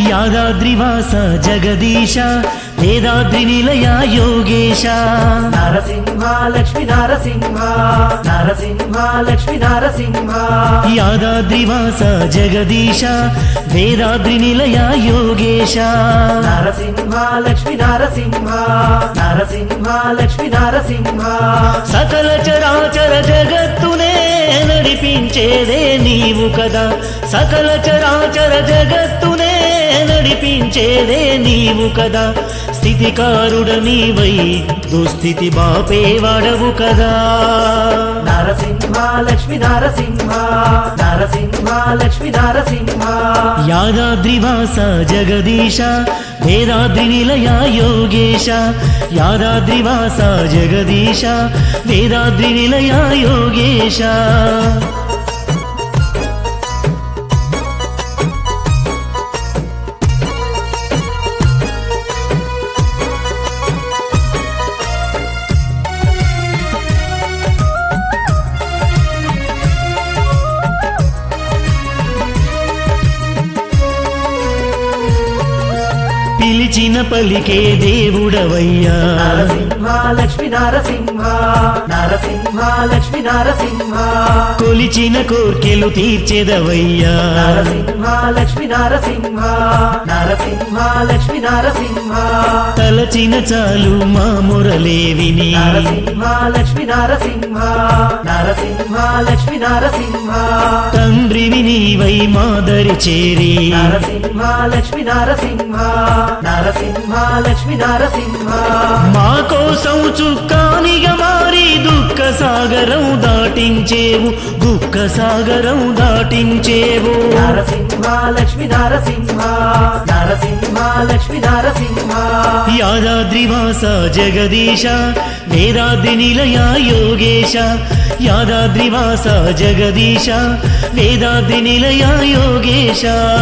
యాదాద్రివాస జగదీశ వేదాద్రి నిలయ యోగేశ నరసింహ లక్ష్మీ నరసింహ నరసింహ లక్ష్మీ నరసింహ యాదాద్రివాస జగదీశ వేదాద్రి నిలయ యోగేశ నరసింహ లక్ష్మీ నరసింహ నరసింహ లక్ష్మీ నరసింహ సకల చరాచర జగత్తునే నడిపించేదే నీవు కదా సకల చరాచర జగత్తునే నడిపించేదే నీవు కదా స్థితికారుడ నీవై దుస్థితి బాపే వాడవు కదా నరసింహ లక్ష్మీ నరసింహ నరసింహ లక్ష్మీ నరసింహ యాదాద్రివాస జగదీశ వేదాద్రి నిలయ యోగేశ యాదాద్రివాస జగదీశ వేదాద్రి నిలయ యోగేశ పిలిచిన పలికే దేవుడవయ్యా నరసింహ లక్ష్మీ నరసింహ నరసింహ లక్ష్మీ నరసింహ కొలిచిన కోర్కెలు తీర్చెదవయ్యా నరసింహ లక్ష్మీ నరసింహ నరసింహ లక్ష్మీ నరసింహ తలచిన చాలు మా మురలే విని నరసింహ లక్ష్మీ నరసింహ నరసింహ లక్ష్మీ నరసింహ తండ్రివి నీవై మాదరి చేరి నరసింహ లక్ష్మీ నరసింహ నరసింహ లక్ష్మీ నరసింహ మా కోసం చుక్కానిగా మారి దుఃఖ సాగరం దాటించేవు దుఃఖ సాగరం దాటించేవు నరసింహ లక్ష్మీ నరసింహ నరసింహ లక్ష్మీ నరసింహ యాదాద్రివాస జగదీశ వేదాద్రి నిలయ యోగేశ యాదాద్రివాస జగదీశ వేదాద్రి నిలయ యోగేశ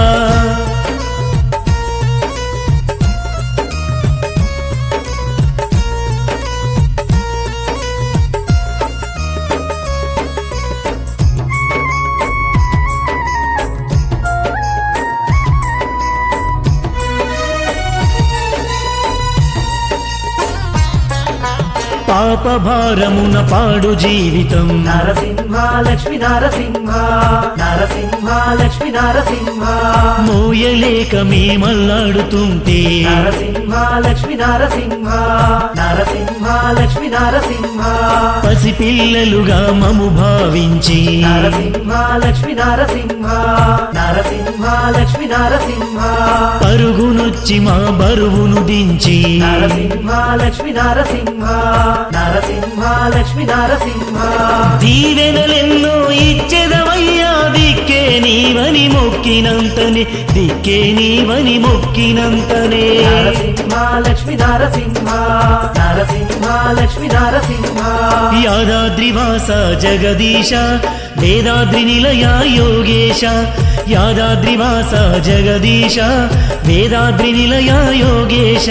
పాప భారమున పాడు జీవితం నరసింహ లక్ష్మీ నరసింహ నరసింహ లక్ష్మీ నరసింహ మోయలేక మేమల్లాడుతుంటే నరసింహ లక్ష్మీ నరసింహ నరసింహ లక్ష్మీ నరసింహ పసిపిల్లలుగా మము భావించి నరసింహ లక్ష్మీ నరసింహ నరసింహ లక్ష్మీ నరసింహ పరుగునొచ్చి మా బరువును దించి నరసింహ లక్ష్మీ నరసింహ నరసింహ లక్ష్మీ నరసింహ దీవెనలెన్నో ఇచ్చెదవయ్యా దిక్కే నీవని మొక్కినంతనే దిక్కే నీవని మొక్కినంతనే నరసింహ లక్ష్మీ నరసింహ నరసింహ లక్ష్మీ నరసింహ యాదాద్రివాస జగదీశ వేదాద్రి నిలయ యోగేశ యాదాద్రివాస జగదీశ వేదాద్రి నిలయ యోగేశ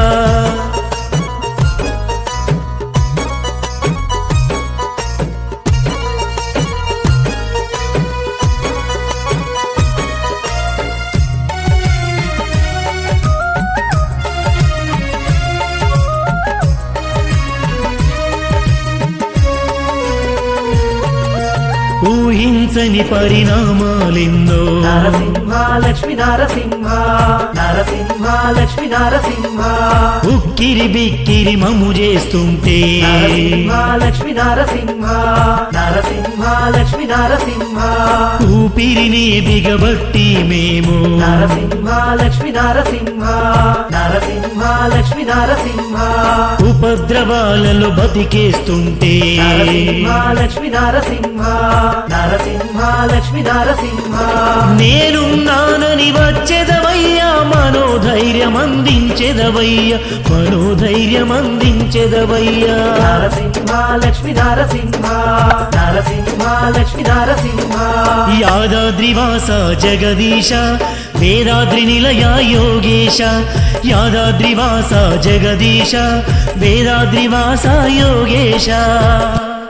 ఊహించని పరిణామాలెన్నో నరసింహ లక్ష్మీ నరసింహ నరసింహ లక్ష్మీ నరసింహ ఉక్కిరి బిక్కిరి మము చేస్తుంటే నరసింహ లక్ష్మీ నరసింహ నరసింహ లక్ష్మీ నరసింహ ఊపిరిని బిగబట్టి మేము నరసింహ లక్ష్మీ నరసింహ నరసింహ లక్ష్మీ నరసింహ ఉపద్రవాలలో బతికేస్తుంటే నరసింహ లక్ష్మీ నరసింహ నరసింహ లక్ష్మీ నరసింహ నేనున్నానని వచ్చెదవయ్యా మనోధైర్యం అందించెదవయ్యా మనోధైర్యం అందించెదవయ్యా నరసింహ లక్ష్మీ నరసింహ నరసింహ లక్ష్మీ నరసింహ యాదాద్రివాస జగదీశ వేదాద్రి నిలయ యోగేశ యాదాద్రివాస జగదీశ వేదాద్రివాస యోగేశ